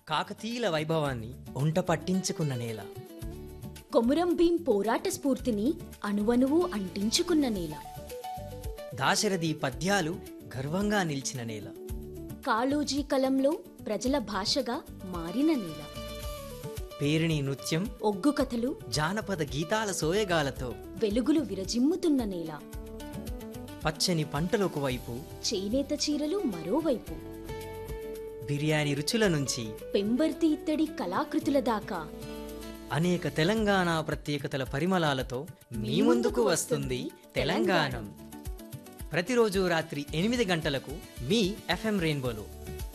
కాకతీయుల వైభవాన్ని ఒంట పట్టించుకున్న నేల కొమురం భీం పోరాట స్ఫూర్తిని అణువణువు అంటించుకున్న నేల దాశరథి పద్యాలు గర్వంగా నిలిచిన నేల కాళోజీ కలంలో ప్రజల భాషగా మారిన నేల పేరిణి నృత్యం ఒగ్గు కథలు జానపద గీతాల సోయగాలతో వెలుగులు విరజిమ్ముతున్న నేల పచ్చని పంటలకు వైపు చేనేత చీరలు మరోవైపు బిర్యానీ రుచుల నుంచి పెంబర్తి ఇత్తడి కళాకృతుల దాకా అనేక తెలంగాణ ప్రత్యేకతల పరిమళాలతో మీ ముందుకు వస్తుంది తెలంగాణం ప్రతిరోజు రాత్రి ఎనిమిది గంటలకు మీ ఎఫ్ఎం రెయిన్బోలో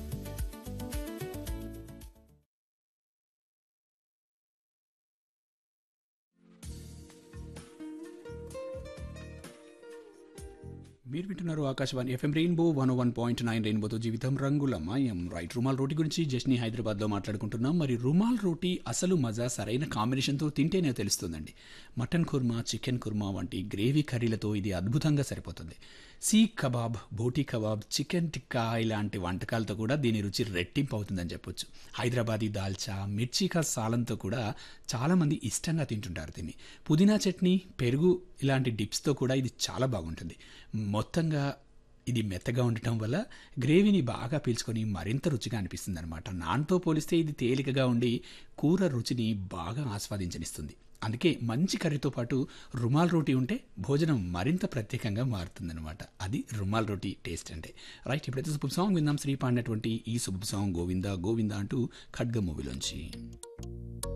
మీరు వింటున్నారు Akashvani FM rainbow one one point nine రెయిన్బోతో జీవితం రంగుల మాయం రైట్ రుమాల్ రోటీ గురించి జస్ని హైదరాబాద్లో మాట్లాడుకుంటున్నాం మరి రుమాల్ రోటీ అసలు మజా సరైన కాంబినేషన్తో తింటేనే తెలుస్తుందండి మటన్ కుర్మా చికెన్ కుర్మా వంటి గ్రేవీ కర్రీలతో ఇది అద్భుతంగా సరిపోతుంది seekh kebab boti kebab chicken tikka ఇలాంటి వంటకాలతో కూడా దీని రుచి రెట్టింపు అవుతుందని చెప్పొచ్చు హైదరాబాదీ దాల్చా మిర్చికా సాలంతో కూడా చాలామంది ఇష్టంగా తింటుంటారు దీన్ని పుదీనా చట్నీ పెరుగు ఇలాంటి డిప్స్తో కూడా ఇది చాలా బాగుంటుంది మొత్తంగా ఇది మెత్తగా ఉండటం వల్ల గ్రేవీని బాగా పీల్చుకొని మరింత రుచిగా అనిపిస్తుంది అనమాట నాన్తో పోలిస్తే ఇది తేలికగా ఉండి కూర రుచిని బాగా ఆస్వాదించనిస్తుంది అందుకే మంచి కర్రీతో పాటు రుమాల్ రోటీ ఉంటే భోజనం మరింత ప్రత్యేకంగా మారుతుందన్నమాట అది రుమాల్ రోటీ టేస్ట్ అంటే రైట్ ఇప్పుడైతే సూపర్ సాంగ్ విందాం శ్రీ పాడినటువంటి ఈ సూపర్ సాంగ్ గోవింద గోవింద అంటూ ఖడ్గ మూవీలోంచి